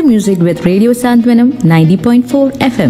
music with Radio Santwanam 90.4 FM.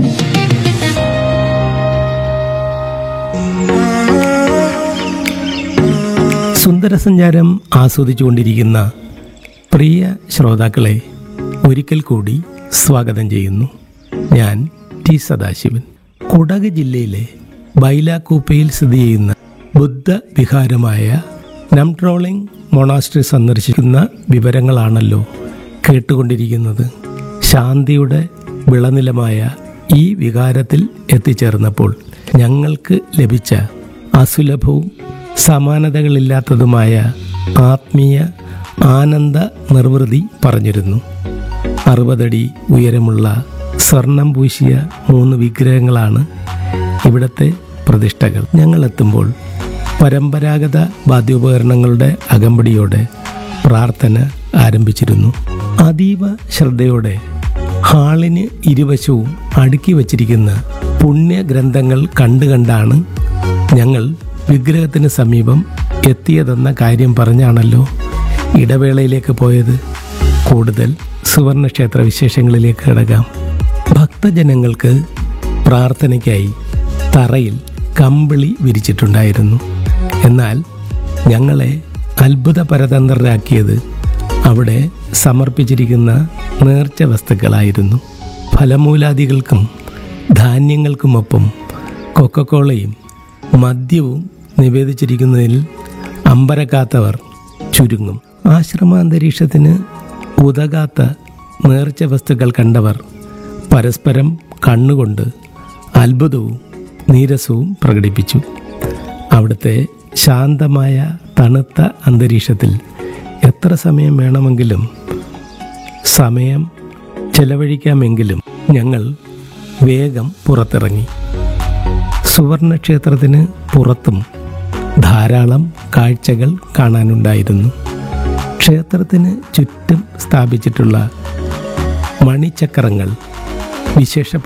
സുന്ദരസഞ്ചാരം ആസ്വദിച്ചുകൊണ്ടിരിക്കുന്ന പ്രിയ ശ്രോതാക്കളെ ഒരിക്കൽ കൂടി സ്വാഗതം ചെയ്യുന്നു ഞാൻ ടി സദാശിവൻ കുടക് ജില്ലയിലെ ബൈലാക്കൂപ്പയിൽ സ്ഥിതി ചെയ്യുന്ന ബുദ്ധ വിഹാരമായ നംട്രോളിംഗ് മൊണാസ്ട്രി സന്ദർശിക്കുന്ന വിവരങ്ങളാണല്ലോ കേട്ടുകൊണ്ടിരിക്കുന്നത് ശാന്തിയുടെ വിളനിലമായ ഈ വികാരത്തിൽ എത്തിച്ചേർന്നപ്പോൾ ഞങ്ങൾക്ക് ലഭിച്ച അസുലഭവും സമാനതകളില്ലാത്തതുമായ ആത്മീയ ആനന്ദ നിർവൃതി പറഞ്ഞിരുന്നു അറുപതടി ഉയരമുള്ള സ്വർണം പൂശിയ മൂന്ന് വിഗ്രഹങ്ങളാണ് ഇവിടത്തെ പ്രതിഷ്ഠകൾ ഞങ്ങൾ എത്തുമ്പോൾ പരമ്പരാഗത വാദ്യോപകരണങ്ങളുടെ അകമ്പടിയോടെ പ്രാർത്ഥന ആരംഭിച്ചിരുന്നു അതീവ ശ്രദ്ധയോടെ ഹാളിന് ഇരുവശവും അടുക്കി വച്ചിരിക്കുന്ന പുണ്യഗ്രന്ഥങ്ങൾ കണ്ടുകണ്ടാണ് ഞങ്ങൾ വിഗ്രഹത്തിന് സമീപം എത്തിയതെന്ന കാര്യം പറഞ്ഞാണല്ലോ ഇടവേളയിലേക്ക് പോയത് കൂടുതൽ സുവർണക്ഷേത്ര വിശേഷങ്ങളിലേക്ക് കിടക്കാം ഭക്തജനങ്ങൾക്ക് പ്രാർത്ഥനയ്ക്കായി തറയിൽ കമ്പിളി വിരിച്ചിട്ടുണ്ടായിരുന്നു എന്നാൽ ഞങ്ങളെ അത്ഭുത പരതന്ത്രരാക്കിയത് അവിടെ സമർപ്പിച്ചിരിക്കുന്ന നേർച്ച വസ്തുക്കളായിരുന്നു ഫലമൂലാദികൾക്കും ധാന്യങ്ങൾക്കുമൊപ്പം കൊക്കക്കോളയും മദ്യവും നിവേദിച്ചിരിക്കുന്നതിൽ അമ്പരക്കാത്തവർ ചുരുങ്ങും ആശ്രമാന്തരീക്ഷത്തിന് ഉതകാത്ത നേർച്ച വസ്തുക്കൾ കണ്ടവർ പരസ്പരം കണ്ണുകൊണ്ട് അത്ഭുതവും നീരസവും പ്രകടിപ്പിച്ചു അവിടുത്തെ ശാന്തമായ തണുത്ത അന്തരീക്ഷത്തിൽ എത്ര സമയം വേണമെങ്കിലും സമയം ചെലവഴിക്കാമെങ്കിലും ഞങ്ങൾ വേഗം പുറത്തിറങ്ങി സുവർണക്ഷേത്രത്തിന് പുറത്തും ധാരാളം കാഴ്ചകൾ കാണാനുണ്ടായിരുന്നു ക്ഷേത്രത്തിന് ചുറ്റും സ്ഥാപിച്ചിട്ടുള്ള മണിചക്രങ്ങൾ വിശേഷ